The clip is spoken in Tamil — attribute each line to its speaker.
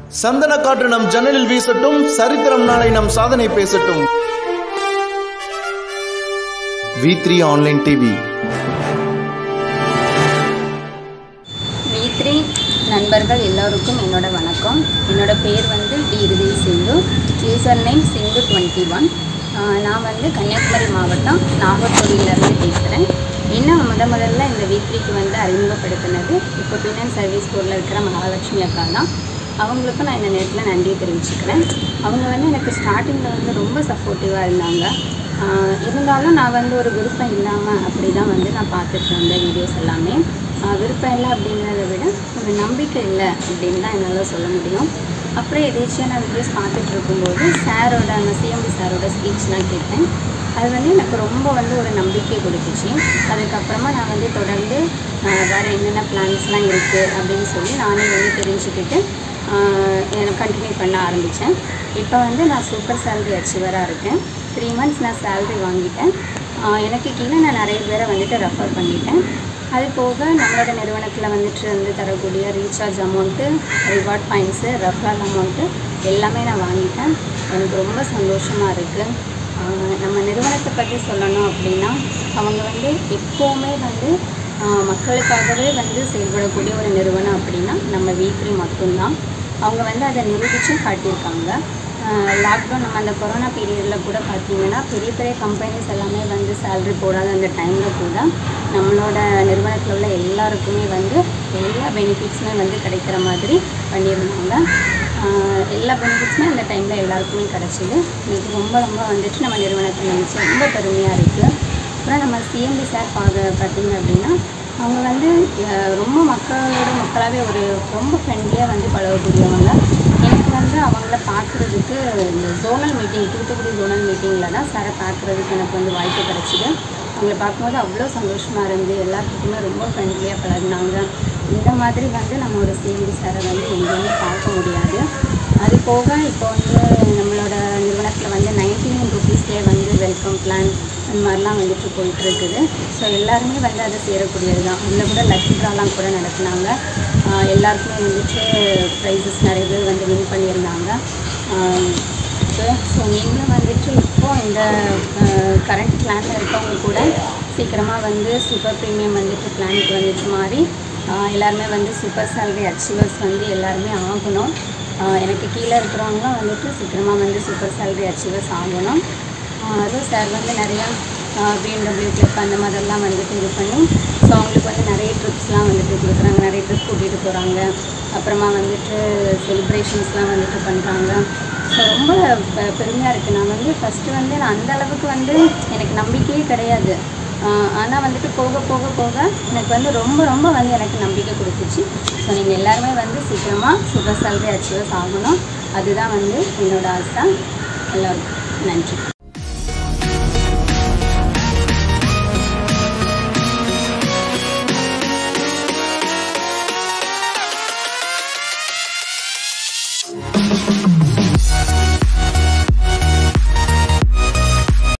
Speaker 1: சந்தன காற்று நம் ஜன்னலில் வீசட்டும் சரித்திரம் நாளை நம் சாதனை பேசட்டும் V three online TV
Speaker 2: V three நண்பர்கள் எல்லோருக்கும் என்னோட வணக்கம் என்னோட பேர் வந்து டி இறுதி Sindhu user name Sindhu twenty one நான் வந்து கன்னியாகுமரி மாவட்டம் நாகர்கோவிலேருந்து பேசுகிறேன் இன்னும் முத முதல்ல இந்த வி த்ரீக்கு வந்து அறிமுகப்படுத்தினது இப்போ பின்னன் சர்வீஸ் ஸ்டோரில் இருக்கிற மகாலட்சுமி அக்கா தான் அவங்களுக்கும் நான் இந்த நேரத்தில் நன்றி தெரிவிச்சுக்கிறேன் அவங்க வந்து எனக்கு ஸ்டார்டிங்கில் வந்து ரொம்ப சப்போர்ட்டிவாக இருந்தாங்க ஆஹ் இருந்தாலும் நான் வந்து ஒரு விருப்பம் இல்லாமல் அப்படி தான் வந்து நான் பார்த்துட்டு இருந்தேன் வீடியோஸ் எல்லாமே ஆஹ் விருப்பம் இல்லை அப்படிங்கிறத விட ஒரு நம்பிக்கை இல்லை அப்படின்னு தான் என்னால் சொல்ல முடியும் அப்புறம் எதேச்சியாக நான் வீடியோஸ் பார்த்துட்டு இருக்கும்போது சாரோட அந்த சிஎம்பி சாரோட ஸ்பீச்லாம் கேட்டேன் அது வந்து எனக்கு ரொம்ப வந்து ஒரு நம்பிக்கை கொடுத்துச்சு அதுக்கப்புறமா நான் வந்து தொடர்ந்து ஆஹ் வேறு என்னென்ன பிளான்ஸ்லாம் இருக்குது அப்படின்னு சொல்லி நானே வந்து தெரிஞ்சுக்கிட்டு ஆஹ் எனக்கு கண்டினியூ பண்ண ஆரம்பித்தேன் இப்போ வந்து நான் சூப்பர் சேலரி அச்சீவராக இருக்கேன் த்ரீ மந்த்ஸ் நான் சேலரி வாங்கிட்டேன் ஆஹ் எனக்கு கீழே நான் நிறைய பேரை வந்துட்டு ரெஃபர் பண்ணிட்டேன் அது போக நம்மளோட நிறுவனத்தில் வந்துட்டு வந்து தரக்கூடிய recharge amount reward points referral amount எல்லாமே நான் வாங்கிட்டேன் எனக்கு ரொம்ப சந்தோஷமாக இருக்குது நம்ம நிறுவனத்தை பற்றி சொல்லணும் அப்படின்னா அவங்க வந்து எப்போவுமே வந்து ஆஹ் மக்களுக்காகவே வந்து செயல்படக்கூடிய ஒரு நிறுவனம் அப்படின்னா நம்ம வீக்லி மட்டும்தான் அவங்க வந்து அதை நிரூபிச்சும் காட்டியிருக்காங்க லாக்டவுன் நம்ம அந்த கொரோனா பீரியடில் கூட பார்த்தீங்கன்னா பெரிய பெரிய கம்பெனிஸ் எல்லாமே வந்து சேலரி போடாத அந்த டைமில் கூட நம்மளோட நிறுவனத்தில் உள்ள எல்லாருக்குமே வந்து எல்லா பெனிஃபிட்ஸுமே வந்து கிடைக்கிற மாதிரி பண்ணியிருந்தாங்க ஆஹ் எல்லா பெனிஃபிட்ஸுமே அந்த டைமில் எல்லாருக்குமே கிடச்சிது எனக்கு ரொம்ப ரொம்ப வந்துட்டு நம்ம நிறுவனத்தில் நினச்சி ரொம்ப பெருமையாக இருக்குது அப்புறம் நம்ம சிஎம்பி சார் பார்க்க பார்த்தீங்க அப்படின்னா அவங்க வந்து அஹ், ரொம்ப மக்களோட மக்களாகவே ஒரு ரொம்ப ஃப்ரெண்ட்லியாக வந்து பழகக்கூடியவங்க எனக்கு வந்து அவங்கள பார்க்குறதுக்கு இந்த ஜோனல் மீட்டிங் தூத்துக்குடி ஜோனல் மீட்டிங்கில் தான் சாரை பார்க்குறதுக்கு எனக்கு வந்து வாய்ப்பு கிடச்சிது அவங்கள பார்க்கும்போது அவ்வளோ சந்தோஷமாக இருந்து எல்லாத்துக்குமே ரொம்ப ஃப்ரெண்ட்லியாக பழகினாங்க இந்த மாதிரி வந்து நம்ம ஒரு சிஎம்பி சாரை வந்து எங்கேயுமே பார்க்க முடியாது அது போக இப்போ வந்து நம்மளோட நிறுவனத்தில் வந்து நைன்டீன் ருபீஸ்லேயே வந்து வெல்கம் பிளான் அந்த மாதிரிலாம் வந்துட்டு போயிட்டு இருக்குது ஸோ எல்லாருமே வந்து அதை சேரக்கூடியது தான் அதில் கூட லக்கி ட்ராலாம் கூட நடத்துனாங்க ஆஹ் எல்லாருக்குமே வந்துட்டு ப்ரைஸஸ் நிறைய பேர் வந்து வின் பண்ணியிருந்தாங்க ஸோ நீங்களும் வந்துட்டு இப்போ இந்த கரண்ட் பிளானில் இருக்கவங்க கூட சீக்கிரமாக வந்து சூப்பர் ப்ரீமியம் வந்துட்டு பிளானுக்கு வந்துட்டு மாறி ஆஹ் எல்லாருமே வந்து சூப்பர் சேலரி அச்சீவர்ஸ் வந்து எல்லாருமே ஆகணும் ஆஹ் எனக்கு கீழே இருக்கிறவங்களும் வந்துட்டு சீக்கிரமாக வந்து சூப்பர் சேலரி அச்சீவர்ஸ் ஆகணும் ஆஹ் அதுவும் சார் வந்து நிறையா பிஎம்டபிள்யூ கிளிப் அந்த மாதிரிலாம் வந்துட்டு இது பண்ணி ஸோ அவங்களுக்கு வந்து நிறைய ட்ரிப்ஸ்லாம் வந்துட்டு கொடுக்குறாங்க நிறைய ட்ரிப் கூட்டிகிட்டு போகிறாங்க அப்புறமா வந்துட்டு செலிப்ரேஷன்ஸ்லாம் வந்துட்டு பண்ணுறாங்க ஸோ ரொம்ப பெ- பெருமையாக இருக்குது நான் வந்து ஃபஸ்ட்டு வந்து நான் அந்த அளவுக்கு வந்து எனக்கு நம்பிக்கையே கிடையாது ஆனால் வந்துட்டு போக போக போக எனக்கு வந்து ரொம்ப ரொம்ப வந்து எனக்கு நம்பிக்கை கொடுத்துச்சு ஸோ நீங்கள் எல்லாருமே வந்து சீக்கிரமாக சூப்பர் சேலரி அச்சீவர்ஸ் ஆகணும் அதுதான் வந்து என்னோட ஆசை எல்லோருக்கும் நன்றி